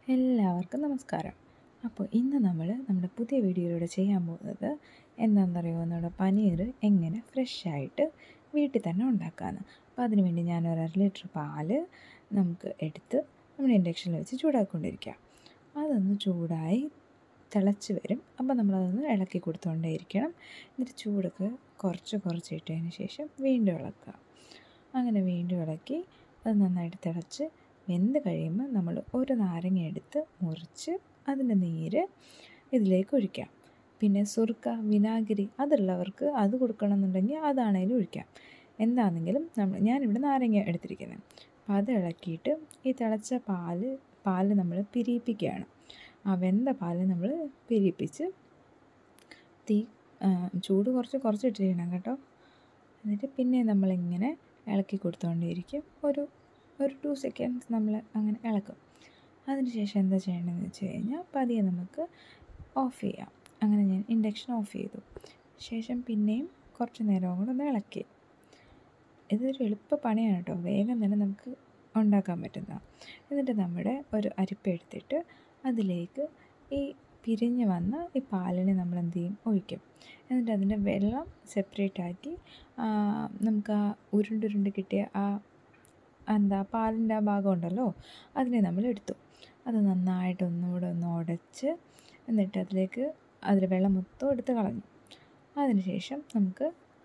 എല്ലാവർക്കും നമസ്കാരം അപ്പോൾ ഇന്ന് നമ്മൾ നമ്മുടെ പുതിയ വീഡിയോയിലൂടെ ചെയ്യാൻ പോകുന്നത് എന്താണെന്നറിയുമോ നമ്മുടെ പനീർ എങ്ങനെ ഫ്രഷായിട്ട് വീട്ടിൽ തന്നെ ഉണ്ടാക്കാമെന്ന് അപ്പോൾ അതിന് വേണ്ടി ഞാൻ ഒരു അര ലിറ്റർ പാല് നമുക്ക് എടുത്ത് നമ്മൾ ഇൻഡക്ഷനിൽ വെച്ച് ചൂടാക്കിക്കൊണ്ടിരിക്കുക അതൊന്ന് ചൂടായി തിളച്ച് വരും അപ്പോൾ നമ്മളതൊന്ന് ഇളക്കി കൊടുത്തുകൊണ്ടേയിരിക്കണം എന്നിട്ട് ചൂടൊക്കെ കുറച്ച് കുറച്ച് ഇട്ടതിന് ശേഷം വീണ്ടും ഇളക്കുക അങ്ങനെ വീണ്ടും ഇളക്കി അത് നന്നായിട്ട് തിളച്ച് വെന്ത് കഴിയുമ്പോൾ നമ്മൾ ഒരു നാരങ്ങ എടുത്ത് മുറിച്ച് അതിൻ്റെ നീര് ഇതിലേക്ക് ഒഴിക്കാം പിന്നെ സുർക്ക വിനാഗിരി അതുള്ളവർക്ക് അത് കൊടുക്കണമെന്നുണ്ടെങ്കിൽ അതാണേലും ഒഴിക്കാം എന്താണെങ്കിലും നമ്മൾ ഞാനിവിടെ നാരങ്ങ എടുത്തിരിക്കുന്നത് അപ്പോൾ അത് ഇളക്കിയിട്ട് ഈ തിളച്ച പാല് പാല് നമ്മൾ പിരിയിപ്പിക്കുകയാണ് ആ വെന്ത പാല് നമ്മൾ പിരിയിപ്പിച്ച് തീ ചൂട് കുറച്ച് കുറച്ചിട്ടിരിക്കണം കേട്ടോ എന്നിട്ട് പിന്നെ നമ്മളിങ്ങനെ ഇളക്കി കൊടുത്തുകൊണ്ടേയിരിക്കും ഒരു ഒരു ടു സെക്കൻഡ്സ് നമ്മൾ അങ്ങനെ ഇളക്കും അതിനുശേഷം എന്താ ചെയ്യേണ്ടതെന്ന് വെച്ച് കഴിഞ്ഞാൽ പതിയെ നമുക്ക് ഓഫ് ചെയ്യാം അങ്ങനെ ഞാൻ ഇൻഡക്ഷൻ ഓഫ് ചെയ്തു ശേഷം പിന്നെയും കുറച്ച് നേരവും കൂടെ ഒന്ന് ഇളക്കി ഇതൊരു എളുപ്പ പണിയാണ് കേട്ടോ വേഗം തന്നെ നമുക്ക് ഉണ്ടാക്കാൻ പറ്റുന്നതാണ് എന്നിട്ട് നമ്മുടെ ഒരു അരിപ്പ എടുത്തിട്ട് അതിലേക്ക് ഈ പിരിഞ്ഞ് വന്ന ഈ പാലിനെ നമ്മൾ എന്ത് ചെയ്യും ഒഴിക്കും എന്നിട്ട് അതിൻ്റെ വെള്ളം സെപ്പറേറ്റ് ആക്കി നമുക്ക് ആ ഉരുണ്ടുരുണ്ട് കിട്ടിയ ആ എന്താ പാലിൻ്റെ ആ ഭാഗം ഉണ്ടല്ലോ അതിനെ നമ്മൾ എടുത്തു അത് നന്നായിട്ട് ഒന്നുകൂടെ ഒന്ന് ഉടച്ച് എന്നിട്ട് അതിലേക്ക് അതിൽ വെള്ളം മൊത്തം എടുത്ത് കളഞ്ഞു അതിനുശേഷം നമുക്ക്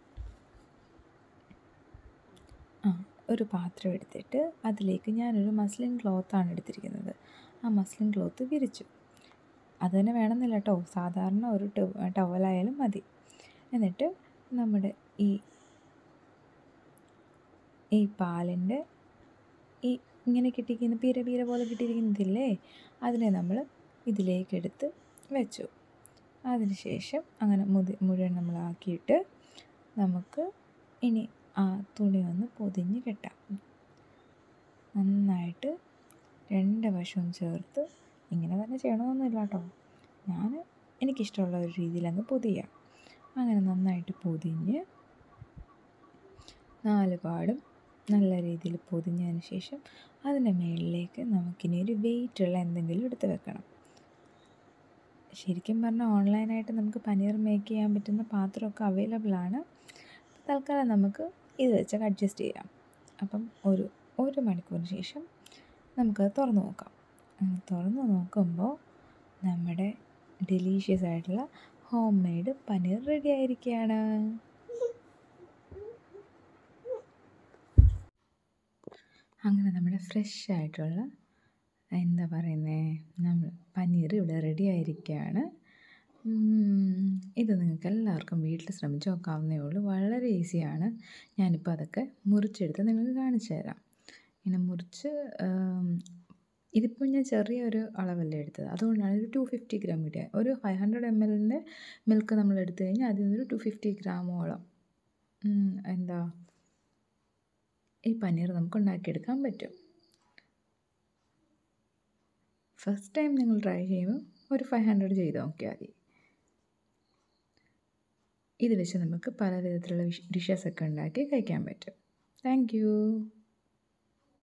ആ ഒരു പാത്രം എടുത്തിട്ട് അതിലേക്ക് ഞാനൊരു മസ്ലിൻ ക്ലോത്താണ് എടുത്തിരിക്കുന്നത് ആ മസ്ലിൻ ക്ലോത്ത് വിരിച്ചു അത് തന്നെ വേണമെന്നില്ല കേട്ടോ സാധാരണ ഒരു ടവലായാലും മതി എന്നിട്ട് നമ്മുടെ ഈ ഈ പാലിൻ്റെ ഈ ഇങ്ങനെ കിട്ടിയിരിക്കുന്ന പീര പീര പോലെ കിട്ടിയിരിക്കുന്നതില്ലേ അതിനെ നമ്മൾ ഇതിലേക്കെടുത്ത് വെച്ചു അതിനുശേഷം അങ്ങനെ മുതി മുഴുവൻ നമ്മളാക്കിയിട്ട് നമുക്ക് ഇനി ആ തുണി ഒന്ന് പൊതിഞ്ഞ് കെട്ടാം നന്നായിട്ട് രണ്ട് വശവും ചേർത്ത് ഇങ്ങനെ തന്നെ ചെയ്യണമെന്നൊന്നുമില്ല കേട്ടോ ഞാൻ എനിക്കിഷ്ടമുള്ള ഒരു രീതിയിൽ അങ്ങ് പൊതിയാം അങ്ങനെ നന്നായിട്ട് പൊതിഞ്ഞ് നാല് പാടും നല്ല രീതിയിൽ പൊതിഞ്ഞതിന് ശേഷം അതിൻ്റെ മുകളിലേക്ക് നമുക്കിനി ഒരു വെയിറ്റുള്ള എന്തെങ്കിലും എടുത്ത് വെക്കണം ശരിക്കും പറഞ്ഞാൽ ഓൺലൈനായിട്ട് നമുക്ക് പനീർ മേക്ക് ചെയ്യാൻ പറ്റുന്ന പാത്രമൊക്കെ അവൈലബിൾ ആണ് തൽക്കാലം നമുക്ക് ഇത് വെച്ചൊക്കെ അഡ്ജസ്റ്റ് ചെയ്യാം അപ്പം ഒരു ഒരു മണിക്കൂറിന് ശേഷം നമുക്കത് തുറന്ന് നോക്കാം തുറന്ന് നോക്കുമ്പോൾ നമ്മുടെ ഡെലീഷ്യസ് ആയിട്ടുള്ള ഹോം മെയ്ഡ് പനീർ റെഡി ആയിരിക്കുകയാണ് അങ്ങനെ നമ്മുടെ ഫ്രഷ് ആയിട്ടുള്ള എന്താ പറയുന്നത് നമ്മൾ പനീർ ഇവിടെ റെഡി ആയിരിക്കുകയാണ് ഇത് നിങ്ങൾക്ക് എല്ലാവർക്കും വീട്ടിൽ ശ്രമിച്ച് നോക്കാവുന്നേ ഉള്ളൂ വളരെ ഈസിയാണ് ഞാനിപ്പോൾ അതൊക്കെ മുറിച്ചെടുത്ത് നിങ്ങൾക്ക് കാണിച്ചു തരാം ഇങ്ങനെ മുറിച്ച് ഇതിപ്പോൾ ഞാൻ ചെറിയൊരു അളവല്ലേ എടുത്തത് അതുകൊണ്ടാണ് ഒരു ടു ഫിഫ്റ്റി ഗ്രാം കിട്ടിയത് ഒരു ഫൈവ് ഹൺഡ്രഡ് എം എല്ലിൻ്റെ മിൽക്ക് നമ്മൾ എടുത്തു കഴിഞ്ഞാൽ അതിൽ നിന്നൊരു ടു ഫിഫ്റ്റി ഗ്രാമോളം എന്താ ഈ പനീർ നമുക്ക് ഉണ്ടാക്കിയെടുക്കാൻ പറ്റും ഫസ്റ്റ് ടൈം നിങ്ങൾ ട്രൈ ചെയ്യുമ്പോൾ ഒരു ഫൈവ് ഹൺഡ്രഡ് ചെയ്ത് നോക്കിയാൽ മതി ഇത് വെച്ച് നമുക്ക് പല വിധത്തിലുള്ള ഡിഷസൊക്കെ ഉണ്ടാക്കി കഴിക്കാൻ പറ്റും താങ്ക്